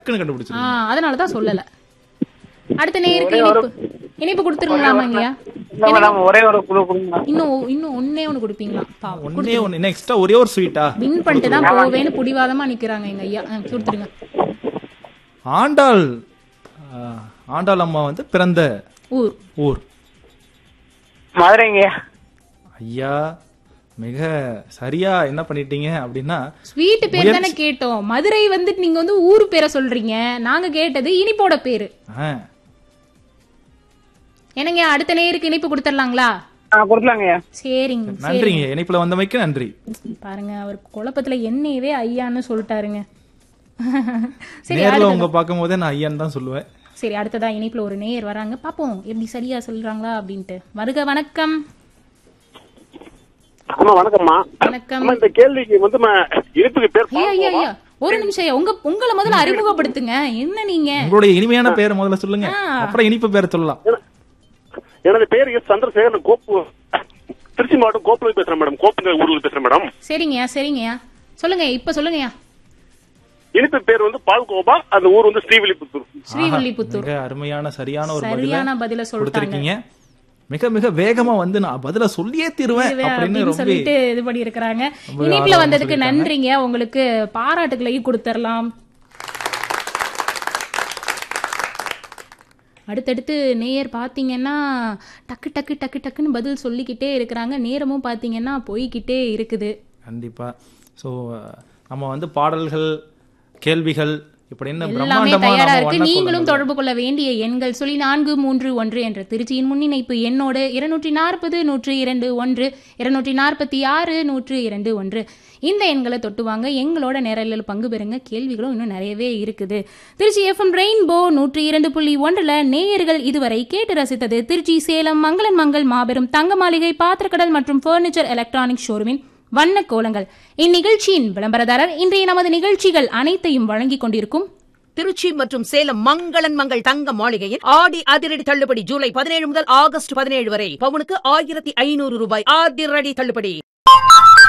டக்குன்னு ஆ கண்டுபிடிச்சிருக்கீங்க அதனாலதான் சொல்லல அடுத்த நேருக்கு இனிப்பு இனிப்பு கொடுத்துருங்களாமாங்கய்யா இல்ல மேடம் ஒரே ஒரு குழு கொடுங்க இன்னும் இன்னும் ஒன்னே ஒண்ணு கொடுப்பீங்களா பாவம் ஒன்னே ஒன்னு என்ன எக்ஸ்ட்ரா ஒரே ஒரு ஸ்வீட்டா வின் பண்ணிட்டு தான் போவேன்னு புடிவாதமா நிக்கிறாங்க எங்க ஐயா ஆ, கொடுத்துருங்க ஆண்டாள் ஆ, ஆண்டாள் அம்மா வந்து பிறந்த ஊர் ஊர் மதுரைங்க ஐயா மிக சரியா என்ன பண்ணிட்டீங்க அப்படின்னா ஸ்வீட் பேர் தானே கேட்டோம் மதுரை வந்துட்டு நீங்க வந்து ஊர் பேரை சொல்றீங்க நாங்க கேட்டது இனிப்போட பேரு ஆ, என்னங்க அடுத்த நேருக்கு இனிப்பு கொடுத்துடலாங்களா ஆ கொடுக்கலாங்கய்யா சரிங்க சரி நன்றிங்க இணைப்புல வந்தமைக்கு நன்றி பாருங்க அவர் குழப்பத்துல என்னையவே ஐயான்னு சொல்லிட்டாருங்க சரி நேர்ல அடுத்ததா- உங்க பார்க்கும் போதே நான் ஐயான்னு தான் சொல்லுவேன் சரி அடுத்ததா இனிப்புல ஒரு நேயர் வராங்க பாப்போம் எப்படி சரியா சொல்றாங்களா அப்படின்ட்டு வருக வணக்கம் அம்மா வணக்கம்மா வணக்கம் அம்மா இந்த கேள்விக்கு வந்து ம- இனிப்புக்கு பேர் ஐயா ஐயா ஐயா ஒரு நிமிஷம் ஐயா உங்க உங்களை முதல்ல அறிமுகப்படுத்துங்க என்ன நீங்க உங்களுடைய இனிமையான பேரை முதல்ல சொல்லுங்க ஆ. அப்புறம் இனிப்பு பேர் சொல்லலாம் எனது பேர் எஸ் சந்திரசேகரன் கோப்பு திருச்சி மாவட்டம் கோப்புல பேசுறேன் மேடம் கோப்புங்க ஊர்ல பேசுறேன் மேடம் சரிங்கய்யா சரிங்கய்யா சொல்லுங்க இப்ப சொல்லுங்கய்யா இனிப்பு பேர் வந்து பால்கோபா அந்த ஊர் வந்து ஸ்ரீவில்லிபுத்தூர் ஸ்ரீவில்லிபுத்தூர் மிக அருமையான சரியான ஒரு பதில சரியான பதில சொல்லிட்டாங்க கொடுத்திருக்கீங்க மிக மிக வேகமா வந்து நான் பதில சொல்லியே தீருவேன் இதுவே அப்படின்னு அப்படின்னு ரொம்ப சொல்லிட்டு இது பண்ணி இருக்கிறாங்க ரொம்ப இனிப்புல ஆர்வமா வந்ததுக்கு சொல்லிட்டாங்க. நன்றிங்க உங்களுக்கு பாராட்டுகளையும் கொடுத்துடலாம் அடுத்தடுத்து நேயர் பாத்தீங்கன்னா டக்கு டக்கு டக்கு டக்குன்னு பதில் சொல்லிக்கிட்டே இருக்கிறாங்க நேரமும் பாத்தீங்கன்னா போய்கிட்டே இருக்குது கண்டிப்பா சோ நம்ம வந்து பாடல்கள் கேள்விகள் இப்படின்னு எல்லாமே பிரம்மாண்டமா தயாரா நம்ம இருக்கு வண்ண நீங்களும் கோலங்கள் தொடர்பு கொள்ள வேண்டிய எண்கள் சொல்லி நான்கு மூன்று ஒன்று என்ற திருச்சியின் முன்னிணைப்பு எண்ணோடு இருநூற்றி நாற்பது நூற்று இரண்டு ஒன்று இருநூற்றி நாற்பத்தி ஆறு நூற்று இரண்டு ஒன்று இந்த எண்களை தொட்டு வாங்க எங்களோட நேரலில் பங்கு பெறுங்க கேள்விகளும் இன்னும் நிறையவே இருக்குது திருச்சி எஃப்எம் ரெயின்போ நூற்றி இரண்டு புள்ளி ஒன்றுல நேயர்கள் இதுவரை கேட்டு ரசித்தது திருச்சி சேலம் மங்களன் மங்கள் மாபெரும் தங்க மாளிகை பாத்திரக்கடல் மற்றும் பர்னிச்சர் எலக்ட்ரானிக் ஷோரூமின் வண்ண கோலங்கள் இந்நிகழ்ச்சியின் விளம்பரதாரர் இன்றைய நமது நிகழ்ச்சிகள் அனைத்தையும் வழங்கிக் கொண்டிருக்கும் திருச்சி மற்றும் சேலம் மங்களன் மங்கள் தங்க மாளிகையில் ஆடி அதிரடி தள்ளுபடி ஜூலை பதினேழு முதல் ஆகஸ்ட் பதினேழு வரை பவுனுக்கு ஆயிரத்தி ஐநூறு ரூபாய் அதிரடி தள்ளுபடி